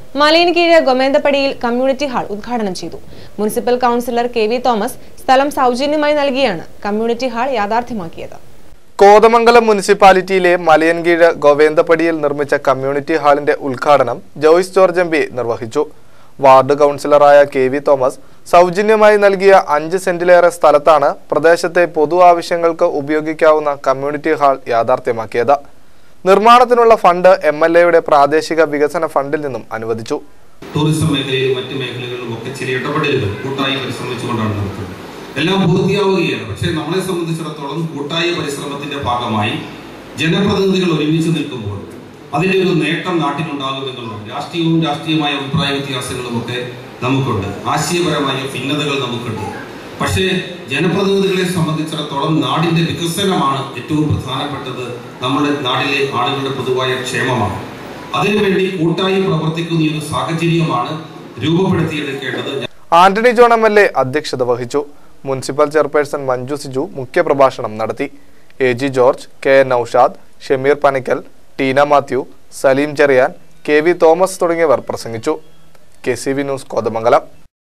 Malayinkeezhu ഗൊമേന്തപ്പടിയിൽ community hall ഉദ്ഘാടനം ചെയ്തു municipal councillor K V Thomas സ്ഥലം സൗജന്യമായി നൽകിയാണ് കമ്മ്യൂണിറ്റി ഹാൾ യാഥാർത്ഥ്യമാക്കിയത് കോതമംഗലം മുനിസിപ്പാലിറ്റിയിലെ മലയൻകീഴ് ഗോവേന്തപ്പടിയിൽ നിർമ്മിച്ച കമ്മ്യൂണിറ്റി ഹാളിന്റെ ഉദ്ഘാടനം ജോയ്സ് ജോർജ് എം പി നിർവഹിച്ചു വാർഡ് കൗൺസിലറായ കെ വി തോമസ് സൗജന്യമായി നൽകിയ അഞ്ച് സെന്റിലേറെ സ്ഥലത്താണ് പ്രദേശത്തെ പൊതു ആവശ്യങ്ങൾക്ക് ഉപയോഗിക്കാവുന്ന കമ്മ്യൂണിറ്റി ഹാൾ യാഥാർത്ഥ്യമാക്കിയത് നിർമ്മാണത്തിനുള്ള ഫണ്ട് എം എൽ എയുടെ പ്രാദേശിക വികസന ഫണ്ടിൽ നിന്നും അനുവദിച്ചു ടൂറിസം മേഖലയിലും മറ്റ് മേഖലകളിലും ഒക്കെ ചില ഇടപെടലുകൾ കൂട്ടായി പരിശ്രമിച്ചുകൊണ്ടാണ് നടത്തുന്നത് എല്ലാം പൂർത്തിയാവുകയാണ് പക്ഷേ നമ്മളെ സംബന്ധിച്ചിടത്തോളം കൂട്ടായ പരിശ്രമത്തിന്റെ ഭാഗമായി ജനപ്രതിനിധികൾ ഒരുമിച്ച് നിൽക്കുമ്പോൾ അതിന്റെ ഒരു നേട്ടം നാട്ടിലുണ്ടാകുമെന്നുള്ളത് രാഷ്ട്രീയവും രാഷ്ട്രീയമായ അഭിപ്രായ വ്യത്യാസങ്ങളും ഒക്കെ നമുക്കുണ്ട് ആശയപരമായ ഭിന്നതകൾ നമുക്കുണ്ട് പക്ഷേ ജനപ്രതിനിധികളെ സംബന്ധിച്ചിടത്തോളം നാടിന്റെ വികസനമാണ് ഏറ്റവും പ്രധാനപ്പെട്ടത് നമ്മുടെ നാട്ടിലെ ആളുകളുടെ പൊതുവായ ക്ഷേമമാണ് അതിനുവേണ്ടി കൂട്ടായി പ്രവർത്തിക്കുന്ന ഈ ഒരു സാഹചര്യമാണ് രൂപപ്പെടുത്തിയെടുക്കേണ്ടത് Antony John M L A അധ്യക്ഷത വഹിച്ചു മുനിസിപ്പൽ ചെയർപേഴ്സൺ മഞ്ജു സിജു മുഖ്യപ്രഭാഷണം നടത്തി A G George K N Noushad Shameer Panickal Teena Mathew Saleem Cherian K V Thomas തുടങ്ങിയവർ പ്രസംഗിച്ചു K C V news Kothamangalam